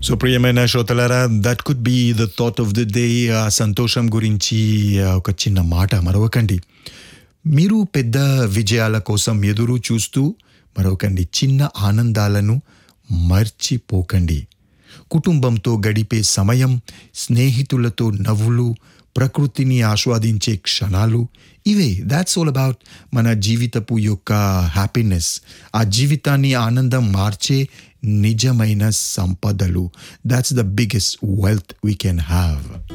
so ప్రియమైన శ్రోతలారా that could be the thought of the day ఆ సంతోషం గురించి ఆ, ఒక చిన్న మాట మరొకండి మీరు పెద్ద విజయాల కోసం ఎదురు చూస్తూ మరొకండి చిన్న ఆనందాలను మర్చిపోకండి కుటుంబంతో గడిపే సమయం స్నేహితులతో నవ్వులు ప్రకృతిని ఆస్వాదించే క్షణాలు ఇవే దాట్స్ ఆల్ అబౌట్ మన జీవితపు యొక్క హ్యాపీనెస్ ఆ జీవితాన్ని ఆనందం మార్చే నిజమైన సంపదలు that's the biggest wealth we can have